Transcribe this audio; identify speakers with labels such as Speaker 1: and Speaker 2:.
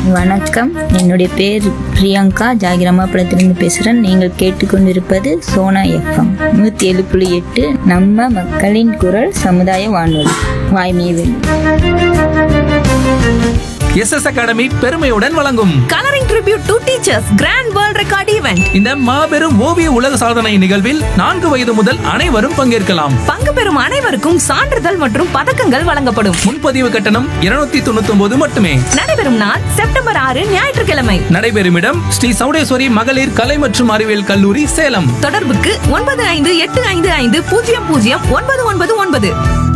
Speaker 1: வணக்கம் என்னுடைய பேர் பிரியங்கா ஜாகிரமாபுரத்திலிருந்து பேசுகிறேன் நீங்கள் கேட்டுக்கொண்டிருப்பது சோனா எஃப்எம் நூற்றி ஏழு புள்ளி எட்டு நம்ம மக்களின் குரல் சமுதாய வானொலி வாய்மையை
Speaker 2: எஸ் எஸ் அகாடமி பெருமையுடன் வழங்கும்
Speaker 3: colouring tribute to teachers grand world record event
Speaker 2: இந்த மாபெரும் ஓவிய உலக சாதனை நிகழ்வில் நான்கு வயது முதல் அனைவரும் பங்கேற்கலாம்
Speaker 3: பங்கு பெறும் அனைவருக்கும் சான்றிதழ் மற்றும் பதக்கங்கள் வழங்கப்படும்
Speaker 2: முன்பதிவு கட்டணம் இருநூத்தி தொண்ணூத்தி ஒன்பது மட்டுமே
Speaker 3: நடைபெறும் நாள் செப்டம்பர் ஆறு ஞாயிற்றுக்கிழமை
Speaker 2: நடைபெறும் இடம் ஸ்ரீ சௌடேஸ்வரி மகளிர் கலை மற்றும் அறிவியல் கல்லூரி சேலம்
Speaker 3: தொடர்புக்கு ஒன்பது ஐந்து எட்டு ஐந்து ஐந்து பூஜ்ஜியம் பூஜ்ஜியம் ஒன்பது ஒன்பது ஒன்பது